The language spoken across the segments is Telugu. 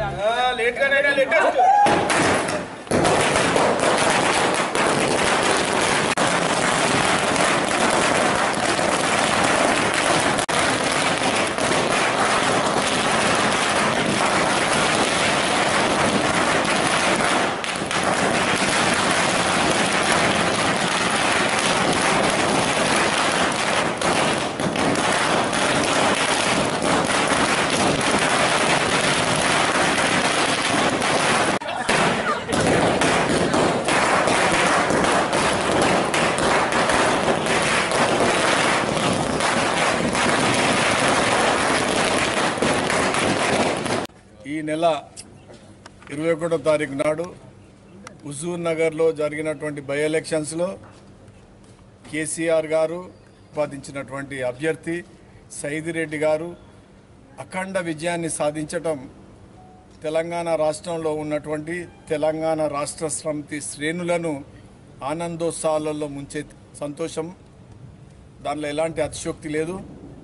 లేట్ గానైనా లేటెస్ట్ ఈ నెల ఇరవై ఒకటో తారీఖు నాడు హుజూర్ నగర్లో జరిగినటువంటి బై ఎలక్షన్స్లో కేసీఆర్ గారు ఉపాదించినటువంటి అభ్యర్థి సైదిరెడ్డి గారు అఖండ విజయాన్ని సాధించటం తెలంగాణ రాష్ట్రంలో ఉన్నటువంటి తెలంగాణ రాష్ట్ర సమితి శ్రేణులను ఆనందోత్సాహాలలో ముంచే సంతోషం దానిలో ఎలాంటి అతిశోక్తి లేదు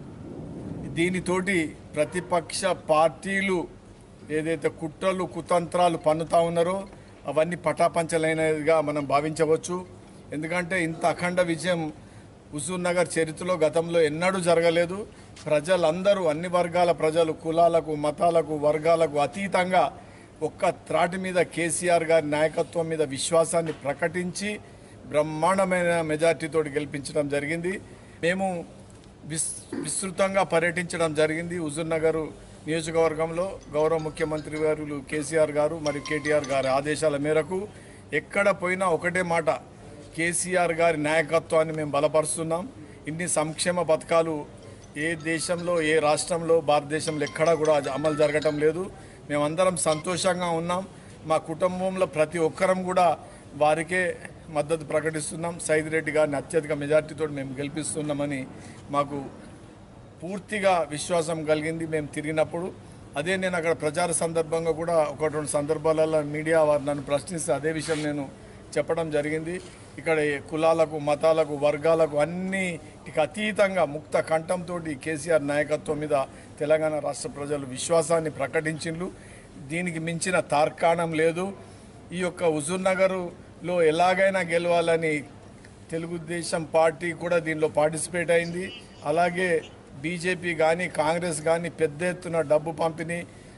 దీనితోటి ప్రతిపక్ష పార్టీలు ఏదైతే కుట్రలు కుతంత్రాలు పన్నుతా ఉన్నారో అవన్నీ పటాపంచలైనదిగా మనం భావించవచ్చు ఎందుకంటే ఇంత అఖండ విజయం హుజూర్ నగర్ చరిత్రలో గతంలో ఎన్నడూ జరగలేదు ప్రజలందరూ అన్ని వర్గాల ప్రజలు కులాలకు మతాలకు వర్గాలకు అతీతంగా ఒక్క త్రాటి మీద కేసీఆర్ గారి నాయకత్వం మీద విశ్వాసాన్ని ప్రకటించి బ్రహ్మాండమైన మెజార్టీతో గెలిపించడం జరిగింది మేము విస్ విస్తృతంగా పర్యటించడం జరిగింది హుజూర్ నగర్ నియోజకవర్గంలో గౌరవ ముఖ్యమంత్రి గారు కేసీఆర్ గారు మరియు కేటీఆర్ గారి ఆదేశాల మేరకు ఎక్కడ పోయినా ఒకటే మాట కేసీఆర్ గారి నాయకత్వాన్ని మేము బలపరుస్తున్నాం ఇన్ని సంక్షేమ పథకాలు ఏ దేశంలో ఏ రాష్ట్రంలో భారతదేశంలో ఎక్కడా కూడా అమలు జరగటం లేదు మేమందరం సంతోషంగా ఉన్నాం మా కుటుంబంలో ప్రతి ఒక్కరం కూడా వారికే మద్దతు ప్రకటిస్తున్నాం సైదిరెడ్డి గారిని అత్యధిక మెజార్టీతో మేము గెలిపిస్తున్నామని మాకు పూర్తిగా విశ్వాసం కలిగింది మేము తిరిగినప్పుడు అదే నేను అక్కడ ప్రచార సందర్భంగా కూడా ఒక రెండు సందర్భాలలో మీడియా వారు నన్ను ప్రశ్నిస్తే అదే విషయం నేను చెప్పడం జరిగింది ఇక్కడ ఏ కులాలకు మతాలకు వర్గాలకు అన్నిటికి అతీతంగా ముక్త కంఠంతో కేసీఆర్ నాయకత్వం మీద తెలంగాణ రాష్ట్ర ప్రజలు విశ్వాసాన్ని ప్రకటించిండ్రు దీనికి మించిన తార్కాణం లేదు ఈ యొక్క హుజూర్ నగర్లో ఎలాగైనా గెలవాలని తెలుగుదేశం పార్టీ కూడా దీనిలో పార్టిసిపేట్ అయింది అలాగే బీజేపీ కానీ కాంగ్రెస్ కానీ పెద్ద ఎత్తున డబ్బు పంపిణీ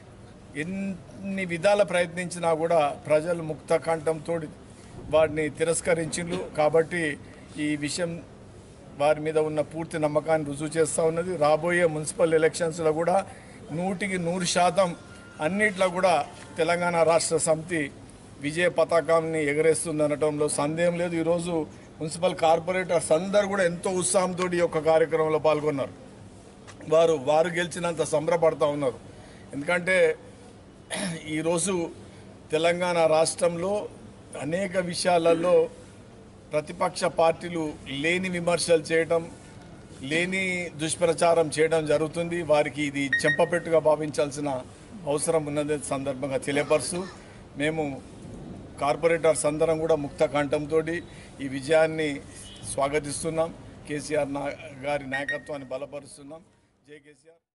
ఎన్ని విధాల ప్రయత్నించినా కూడా ప్రజలు ముక్త కంఠంతో వారిని తిరస్కరించిండ్రు కాబట్టి ఈ విషయం వారి మీద ఉన్న పూర్తి నమ్మకాన్ని రుజువు చేస్తూ ఉన్నది రాబోయే మున్సిపల్ ఎలక్షన్స్లో కూడా నూటికి నూరు శాతం అన్నిట్లో కూడా తెలంగాణ రాష్ట్ర సమితి విజయ పతాకాన్ని ఎగరేస్తుంది అనటంలో సందేహం లేదు ఈరోజు మున్సిపల్ కార్పొరేటర్స్ అందరూ కూడా ఎంతో ఉత్సాహంతో ఈ యొక్క కార్యక్రమంలో పాల్గొన్నారు వారు వారు గెలిచినంత సంబరపడతా ఉన్నారు ఎందుకంటే ఈరోజు తెలంగాణ రాష్ట్రంలో అనేక విషయాలలో ప్రతిపక్ష పార్టీలు లేని విమర్శలు చేయడం లేని దుష్ప్రచారం చేయడం జరుగుతుంది వారికి ఇది చెంపపెట్టుగా భావించాల్సిన అవసరం ఉన్నది సందర్భంగా తెలియపరుస్తూ మేము కార్పొరేటర్స్ అందరం కూడా ముక్త కంఠంతో ఈ విజయాన్ని స్వాగతిస్తున్నాం కేసీఆర్ నా గారి నాయకత్వాన్ని బలపరుస్తున్నాం జై కేసీఆర్